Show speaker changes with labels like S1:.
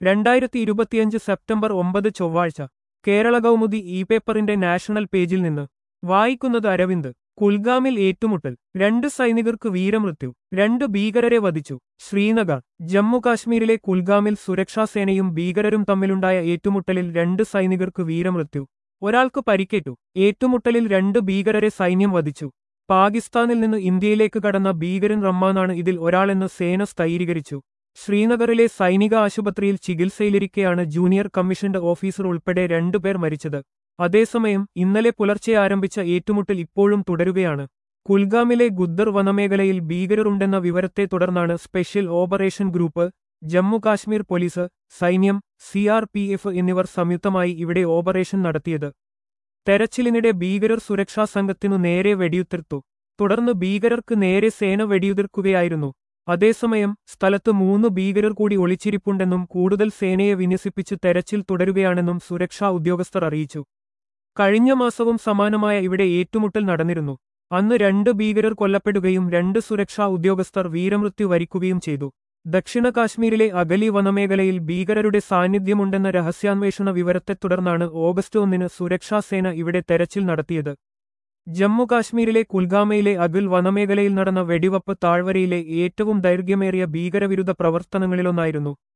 S1: രണ്ടായിരത്തി ഇരുപത്തിയഞ്ച് സെപ്റ്റംബർ ഒമ്പത് ചൊവ്വാഴ്ച കേരള കൗമുദി ഇ പേപ്പറിന്റെ നാഷണൽ പേജിൽ നിന്ന് വായിക്കുന്നത് അരവിന്ദ് കുൽഗാമിൽ ഏറ്റുമുട്ടൽ രണ്ട് സൈനികർക്ക് വീരമൃത്യു രണ്ട് ഭീകരരെ വധിച്ചു ശ്രീനഗർ ജമ്മു കാശ്മീരിലെ കുൽഗാമിൽ സുരക്ഷാസേനയും ഭീകരരും തമ്മിലുണ്ടായ ഏറ്റുമുട്ടലിൽ രണ്ട് സൈനികർക്ക് വീരമൃത്യു ഒരാൾക്ക് പരിക്കേറ്റു ഏറ്റുമുട്ടലിൽ രണ്ട് ഭീകരരെ സൈന്യം വധിച്ചു പാകിസ്ഥാനിൽ നിന്ന് ഇന്ത്യയിലേക്ക് കടന്ന ഭീകരൻ റമ്മാനാണ് ഇതിൽ ഒരാളെന്ന് സേന സ്ഥൈരീകരിച്ചു ശ്രീനഗറിലെ സൈനിക ആശുപത്രിയിൽ ചികിത്സയിലിരിക്കെയാണ് ജൂനിയർ കമ്മീഷന്റെ ഓഫീസർ ഉൾപ്പെടെ രണ്ടുപേർ മരിച്ചത് അതേസമയം ഇന്നലെ പുലർച്ചെ ആരംഭിച്ച ഏറ്റുമുട്ടൽ ഇപ്പോഴും തുടരുകയാണ് കുൽഗാമിലെ ഗുദ്ദർ വനമേഖലയിൽ ഭീകരരുണ്ടെന്ന വിവരത്തെ തുടർന്നാണ് special operation group Jammu Kashmir police സൈന്യം സിആർപിഎഫ് എന്നിവർ സംയുക്തമായി ഇവിടെ ഓപ്പറേഷൻ നടത്തിയത് തെരച്ചിലിനിടെ ഭീകരർ സുരക്ഷാ സംഘത്തിനു നേരെ വെടിയുതിർത്തു തുടർന്ന് ഭീകരർക്ക് നേരെ സേന വെടിയുതിർക്കുകയായിരുന്നു അതേസമയം സ്ഥലത്ത് മൂന്ന് ഭീകരർ കൂടി ഒളിച്ചിരിപ്പുണ്ടെന്നും കൂടുതൽ സേനയെ വിന്യസിപ്പിച്ച് തെരച്ചിൽ തുടരുകയാണെന്നും സുരക്ഷാ ഉദ്യോഗസ്ഥർ അറിയിച്ചു കഴിഞ്ഞ മാസവും സമാനമായ ഇവിടെ ഏറ്റുമുട്ടൽ നടന്നിരുന്നു അന്ന് രണ്ട് ഭീകരർ കൊല്ലപ്പെടുകയും രണ്ട് സുരക്ഷാ ഉദ്യോഗസ്ഥർ വീരമൃത്യു വരിക്കുകയും ചെയ്തു ദക്ഷിണ കാശ്മീരിലെ അഗലി വനമേഖലയിൽ ഭീകരരുടെ സാന്നിധ്യമുണ്ടെന്ന രഹസ്യാന്വേഷണ വിവരത്തെ തുടർന്നാണ് ഓഗസ്റ്റ് ഒന്നിന് സുരക്ഷാസേന ഇവിടെ തെരച്ചിൽ നടത്തിയത് ജമ്മു കാശ്മീരിലെ കുൽഗാമയിലെ അഗിൽ വനമേഖലയിൽ നടന്ന വെടിവപ്പ് താഴ്വരയിലെ ഏറ്റവും ദൈർഘ്യമേറിയ ഭീകരവിരുദ്ധ പ്രവർത്തനങ്ങളിലൊന്നായിരുന്നു